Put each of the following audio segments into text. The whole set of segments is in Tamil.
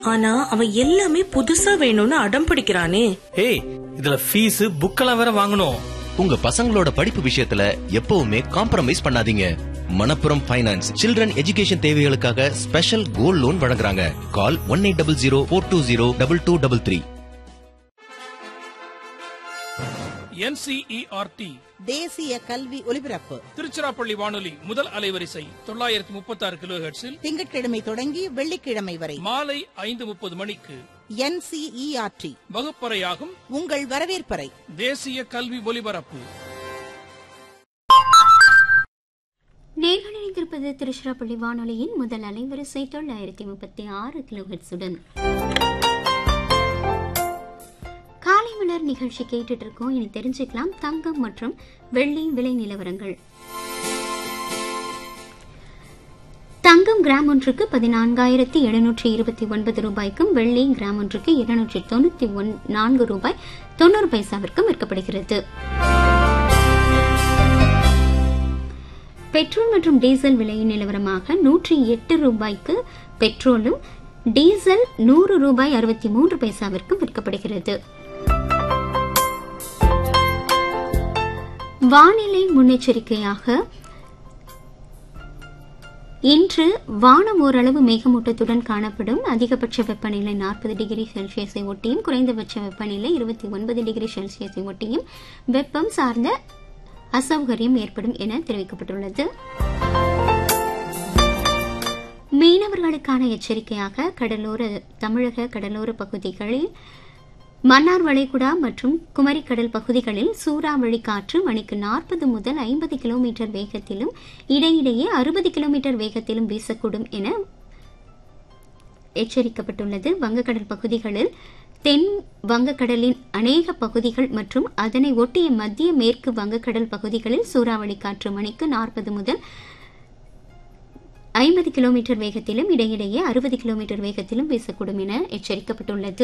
ஆனா அவன் எல்லாமே புதுசா வேணும்னு அடம் பிடிக்கிறானே ஏய் இதுல ஃபீஸ் புக்கெல்லாம் வேற வாங்கணும் உங்க பசங்களோட படிப்பு விஷயத்துல எப்பவுமே காம்ப்ரமைஸ் பண்ணாதீங்க மணப்புரம் ஃபைனான்ஸ் சில்ட்ரன் எஜுகேஷன் தேவைகளுக்காக ஸ்பெஷல் கோல்ட் லோன் வழங்குறாங்க call one eight double zero four two zero double two double three NCERT தேசிய கல்வி ஒலிபரப்பு திருச்சிராப்பள்ளி வானொலி முதல் அலைவரிசை தொள்ளாயிரத்தி முப்பத்தி ஆறு கிலோ ஹெர்ட்ஸில் திங்கட்கிழமை தொடங்கி வெள்ளிக்கிழமை வரை மாலை ஐந்து முப்பது மணிக்கு என்சிஇஆர்டி வகுப்பறையாகும் உங்கள் வரவேற்பறை தேசிய கல்வி ஒலிபரப்பு நேர்கள் இணைந்திருப்பது திருச்சிராப்பள்ளி வானொலியின் முதல் அலைவரிசை தொள்ளாயிரத்தி முப்பத்தி ஆறு கிலோஹெட்ஸுடன் காலை மலர் நிகழ்ச்சி கேட்டுட்டு இருக்கோம் இனி தெரிஞ்சுக்கலாம் தங்கம் மற்றும் வெள்ளி விலை நிலவரங்கள் தங்கம் கிராம் ஒன்றுக்கு பதினான்காயிரத்தி எழுநூற்றி இருபத்தி ஒன்பது ரூபாய்க்கும் வெள்ளி கிராம் ஒன்றுக்கு இருநூற்றி தொண்ணூத்தி ஒன் நான்கு ரூபாய் தொண்ணூறு பைசாவிற்கும் விற்கப்படுகிறது பெட்ரோல் மற்றும் டீசல் விலை நிலவரமாக நூற்றி எட்டு ரூபாய்க்கு பெட்ரோலும் டீசல் நூறு ரூபாய் அறுபத்தி மூன்று பைசாவிற்கும் விற்கப்படுகிறது வானிலை முன்னெச்சரிக்கையாக இன்று வானம் ஓரளவு மேகமூட்டத்துடன் காணப்படும் அதிகபட்ச வெப்பநிலை நாற்பது டிகிரி செல்சியஸை ஒட்டியும் குறைந்தபட்ச வெப்பநிலை இருபத்தி ஒன்பது டிகிரி செல்சியஸை ஒட்டியும் வெப்பம் சார்ந்த அசௌகரியம் ஏற்படும் என தெரிவிக்கப்பட்டுள்ளது மீனவர்களுக்கான எச்சரிக்கையாக கடலோர தமிழக கடலோர பகுதிகளில் மன்னார் வளைகுடா மற்றும் குமரிக்கடல் பகுதிகளில் சூறாவளி காற்று மணிக்கு நாற்பது முதல் ஐம்பது கிலோமீட்டர் வேகத்திலும் இடையிடையே அறுபது கிலோமீட்டர் வேகத்திலும் வீசக்கூடும் என எச்சரிக்கப்பட்டுள்ளது வங்கக்கடல் பகுதிகளில் தென் வங்கக்கடலின் அநேக பகுதிகள் மற்றும் அதனை ஒட்டிய மத்திய மேற்கு வங்கக்கடல் பகுதிகளில் சூறாவளி காற்று மணிக்கு நாற்பது முதல் ஐம்பது கிலோமீட்டர் வேகத்திலும் இடையிடையே அறுபது கிலோமீட்டர் வேகத்திலும் வீசக்கூடும் என எச்சரிக்கப்பட்டுள்ளது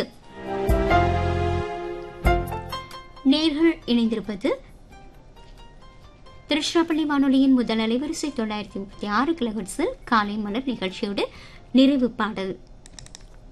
நேர்கள் இணைந்திருப்பது திருச்சிராப்பள்ளி வானொலியின் முதல் அலைவரிசை தொள்ளாயிரத்தி முப்பத்தி ஆறு கிலோஹெட்ஸில் காலை மலர் நிகழ்ச்சியோடு நிறைவு பாடல்